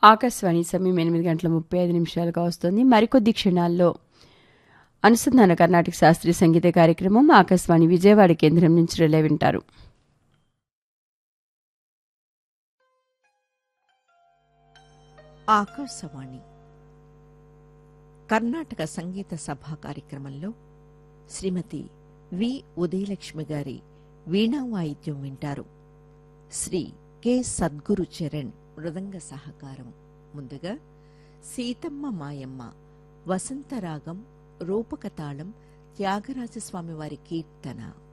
ఆకాశవాణి సమయం ఎనిమిది గంటల ముప్పై ఐదు నిమిషాలుగా వస్తుంది మరికొద్ది క్షణాల్లో అనుసంధాన కర్ణాటక శాస్త్రీయ సంగీత కార్యక్రమం ఆకాశవాణి విజయవాడ కేంద్రం నుంచి రిలే వింటారు ఆకాశవాణి కర్ణాటక సంగీత సభా కార్యక్రమంలో శ్రీమతి వి ఉదయలక్ష్మి గారి వీణా వాయిద్యం వింటారు శ్రీ కె సద్గురు చరణ్ మృదంగ సహకారం ముందుగా సీతమ్మ మాయమ్మ వసంతరాగం రూపకతాళం త్యాగరాజస్వామి వారి కీర్తన